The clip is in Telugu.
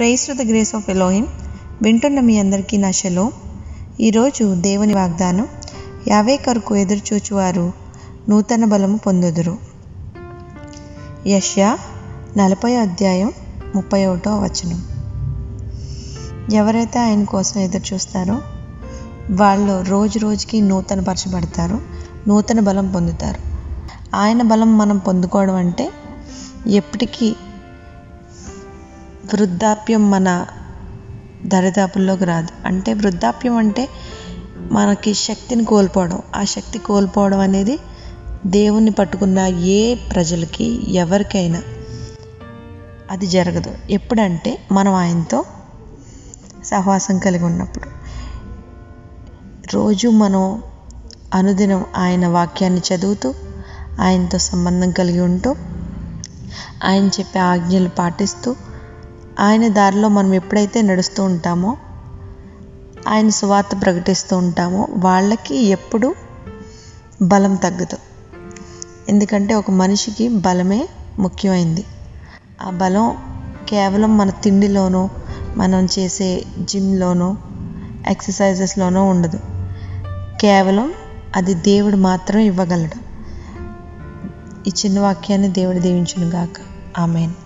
price to the grace of Elohim వింటున్న మీ అందరికీ నా షలో ఈరోజు దేవుని వాగ్దానం యావే కొరకు ఎదురుచూచువారు నూతన బలము పొందుదురు యష్యా నలభై అధ్యాయం ముప్పై ఒకటో వచనం ఎవరైతే ఆయన కోసం ఎదురు చూస్తారో వాళ్ళు రోజు రోజుకి నూతన పరచబడతారు నూతన బలం పొందుతారు ఆయన బలం మనం పొందుకోవడం అంటే ఎప్పటికీ వృద్ధాప్యం మన దరిదాపుల్లోకి రాదు అంటే వృద్ధాప్యం అంటే మనకి శక్తిని కోల్పోవడం ఆ శక్తి కోల్పోవడం అనేది దేవుణ్ణి పట్టుకున్న ఏ ప్రజలకి ఎవరికైనా అది జరగదు ఎప్పుడంటే మనం ఆయనతో సహవాసం కలిగి ఉన్నప్పుడు రోజు మనం అనుదినం ఆయన వాక్యాన్ని చదువుతూ ఆయనతో సంబంధం కలిగి ఉంటూ ఆయన చెప్పే ఆజ్ఞలు పాటిస్తూ ఆయన దారిలో మనం ఎప్పుడైతే నడుస్తూ ఉంటామో ఆయన సువార్త ప్రకటిస్తూ ఉంటామో వాళ్ళకి ఎప్పుడు బలం తగ్గదు ఎందుకంటే ఒక మనిషికి బలమే ముఖ్యమైంది ఆ బలం కేవలం మన తిండిలోనో మనం చేసే జిమ్లోనో ఎక్సర్సైజెస్లోనో ఉండదు కేవలం అది దేవుడు మాత్రం ఇవ్వగలడు ఈ చిన్న వాక్యాన్ని దేవుడు దీవించును గాక ఆమెన్